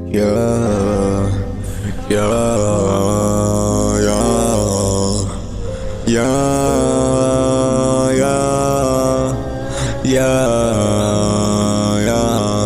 يا يا يا يا يا يا يا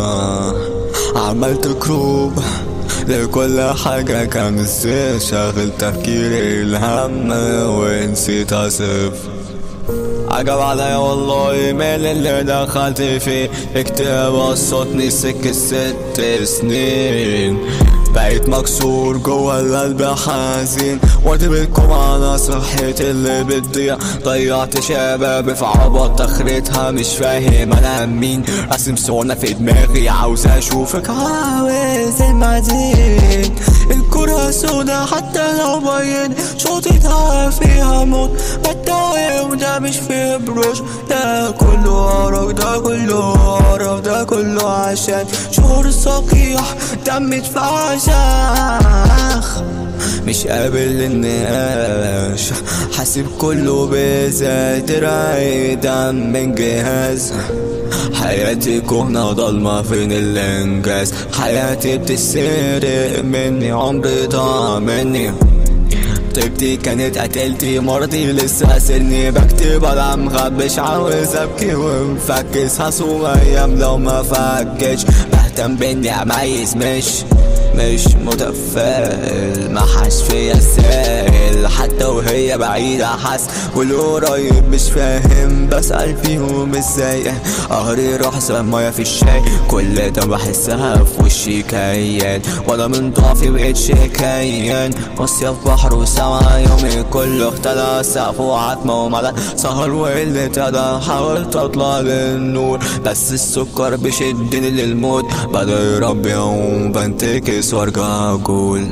عملت كروب لكل حاجة كان ازاي شاغل تفكيري الهم ونسيت اصف عجب عليا والله من اللي دخلت فيه اكتئاب وصلتني سكة ست سنين بقيت مكسور جوا القلب حزين وارتبطكم على صحتي اللي بتضيع ضيعت شبابي في عبط اخرتها مش فاهم انا مين رسم صورنا في دماغي عاوز اشوفك عاوز المزيد الكرة سودا حتى لو بين شوطتها فيها موت بتداوي وده مش في بروش ده كله عرق ده كله عرق ده كله عشان شعور صقيح دم اتفشخ مش قابل النقاش حاسب كله بذات رايدا من جهاز حياتي كهنة ضلمة فين الانجاز حياتي بتسرق مني عمري ضاع مني طيبتي كانت قتلتي مرضي لسه سني بكتب على مخبش عاوز ابكي ومفكس هصوم ايام لو ما فكش بهتم باني اميز مش مش متفائل ما حاش فيا السائل حتى وهي بعيدة حس والقريب مش فاهم بسأل فيهم ازاي قهري روح مية في الشاي كل ده بحسها في وشي كيان وانا من ضعفي بقيتش كيان مصيف بحر وسما يومي كله اختلى سقف وعتمة وملل سهر وقلة أدب حاولت اطلع للنور بس السكر بيشدني للموت بدأ ربي يوم بنتكس وارجع اقول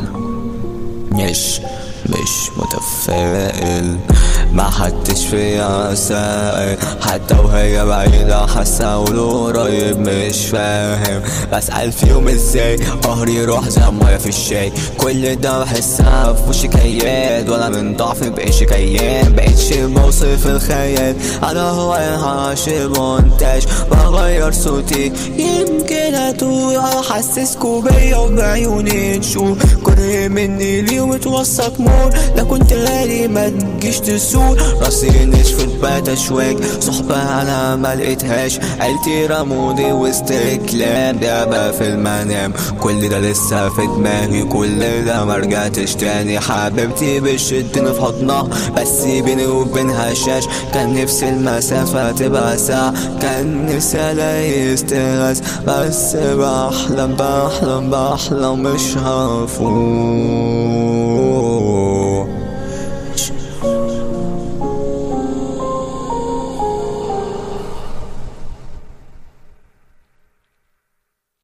مش مش متفائل ما حدش فيها سائل حتى وهي بعيدة حاسة قريب مش فاهم بسأل فيهم ازاي قهري روح زي مية في الشاي كل ده بحسها في وشي كياد وانا من ضعفي مبقيتش كيان بقيتش بوصف الخيال انا هو هاشي مونتاج بغير صوتي يمكن اتوه احسسكوا بيا وبعيوني تشوف كره مني اليوم اتوثق مور لا كنت غالي ما تجيش تسوق راسي نشفت بقيت اشواك صحبة انا ما لقيتهاش عيلتي رموني وسط كلام دابة في المنام كل ده لسه في دماغي كل ده ما رجعتش تاني حبيبتي بتشدني في حضنها بس بيني وبينها شاش كان نفسي المسافة تبقى ساعة كان نفسي الاقي استغاث بس بحلم بحلم بحلم مش هفوق